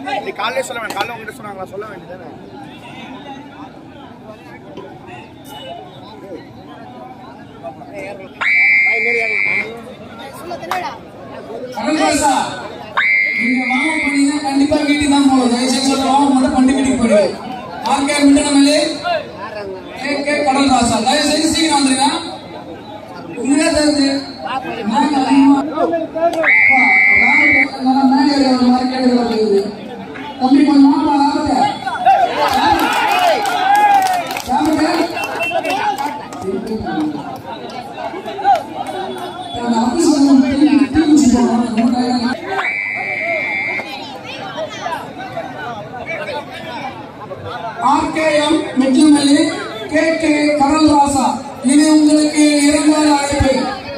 நீ காலையிலே சொல்ல வேண்டாம் காலைல உங்ககிட்ட சொன்னாங்களா சொல்ல வேண்டியதானே கடல்ராசா, நீங்க வாங்க போனீங்கன்னா கண்டிப்பா வீட்டுக்கு தான் போகணும். தயவு செய்து சொல்றேன், வாங்க மட்டும் பண்ணி வீட்டுக்கு போயிடு. RK Mindanamalli, K K Kadalraja. தயவு செய்து சீக்கிரம் வந்துருங்க. உண்மையா தெரியுது. நாங்க அதிகமா- அப்பா, ராம- நம்ம மேனேஜர் ஒரு மாதிரி கேட்டுக்கிற போகுது. தம்பி கொஞ்சம் வாப்பா, ராமத்தை. ராமத்தை. அந்த ஆபீஸ்ல வந்து டீ டீ குடிச்சு போறோம். ரொம்ப tired ஆ இருக்கு. RKM Metlamalli K K Kadalraja இது உங்களுக்கு இரண்டாவது அழைப்பு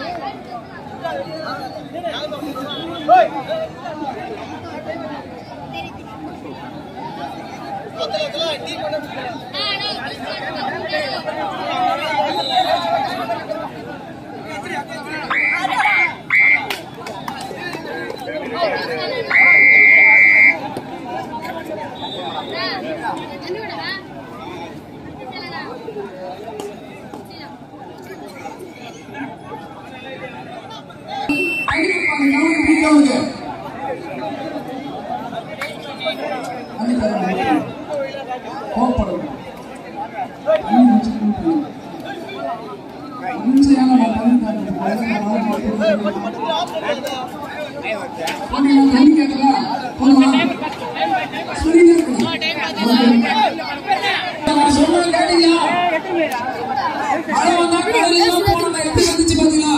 கண்டிப்பா அந்த கவனம் பிடிக்கவங்க கோப்படும் சொல்றது கேட்டீங்களா மழை வந்தா கடலையெல்லாம் போனோம் எப்படி வந்துச்சு பாத்தீங்களா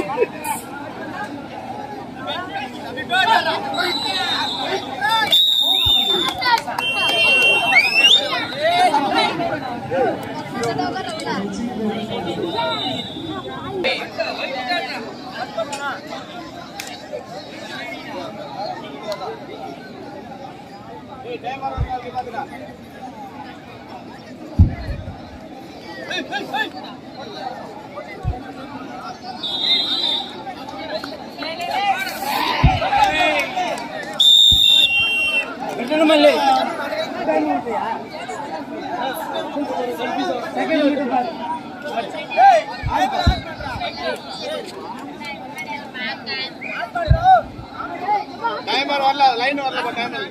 டைமர் வரல லைன் வரல டைமர்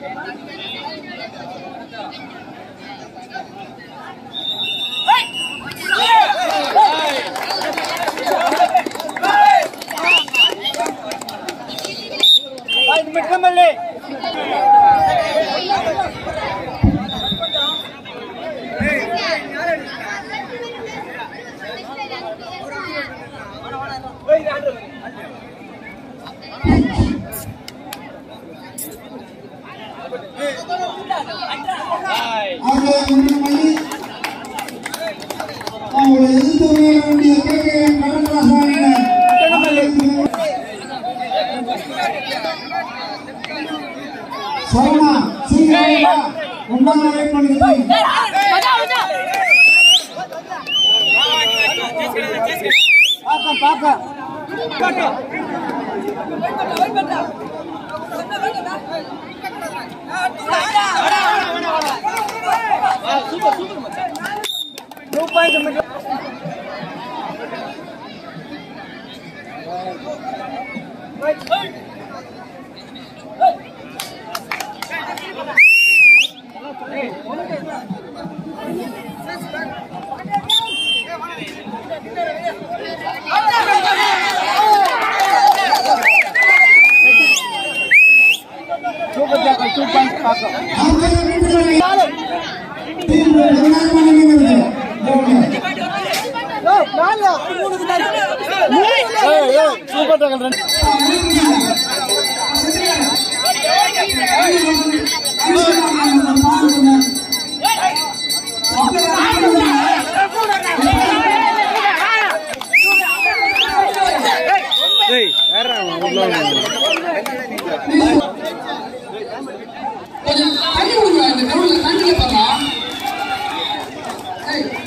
ஆக முன்னமல்லி அவங்களை எதிர்த்து விளையாட வேண்டிய கேட்க கடற்கராசாயினர் சரணா சீக்கிரம் ஒன்றாம் வெயிட் பண்ணிருக்கேன் சூப்பர் டகல் ரெண்டு டேய் வேற உள்ள கொஞ்சம் தண்ணி விடுங்க இந்த கிரௌண்ட்ல தண்ணியில பார்க்கலாம் ஏய்,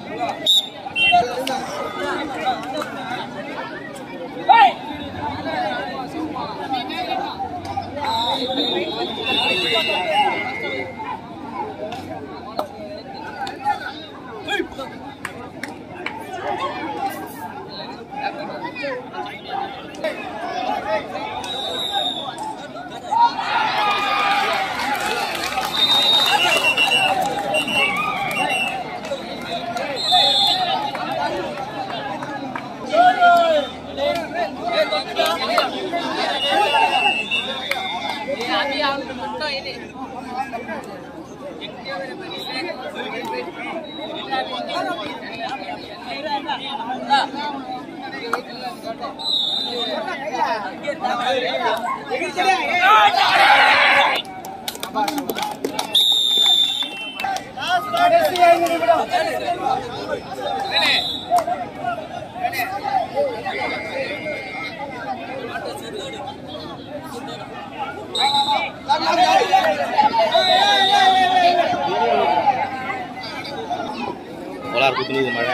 கோளாறு குத்துனுது மழை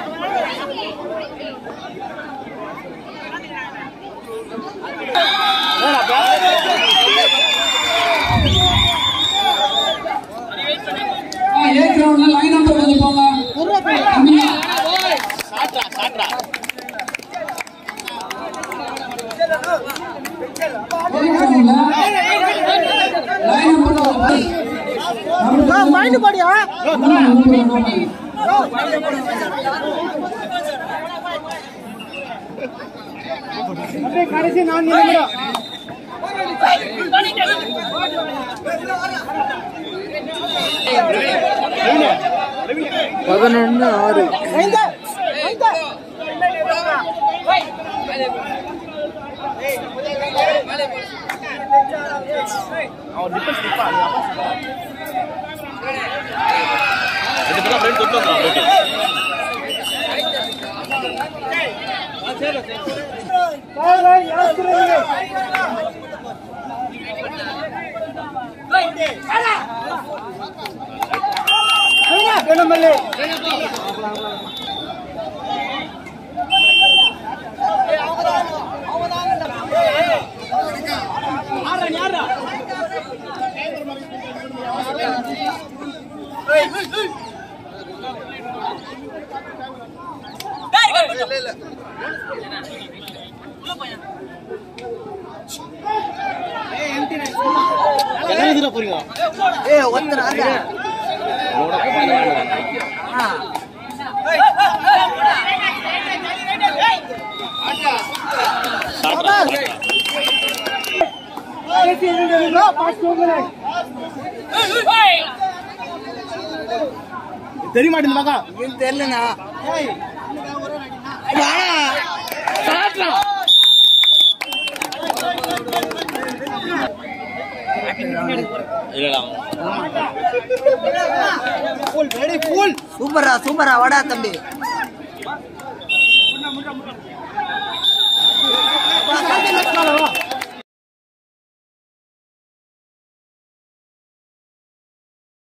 ஆ, ஏ கிரவுண்ட்ல லைன் நம்பர் கொஞ்சம் போங்க தம்பிங்க. ஏ கிரவுண்ட்ல லைன் நம்பர் கொஞ்சம் போய். மைண்ட் பாடியா கடைசி நான் நிமிடம் பதினொன்னு ஆறு ரெண்டு பேரும் ஃப்ரெண்ட் தொட்டு வந்துடும் போட்டி எத்தனை தூரம் போறீங்க ஏ ஒருத்தர் உங்களோட குழந்தை விளையாடுறாங்க. சாப்பிட்டா தெரிய மாட்டேங்குது பக்கம் தெரியலண்ணா இல்லடா சூப்பரா சூப்பரா வாடா தம்பி ஆ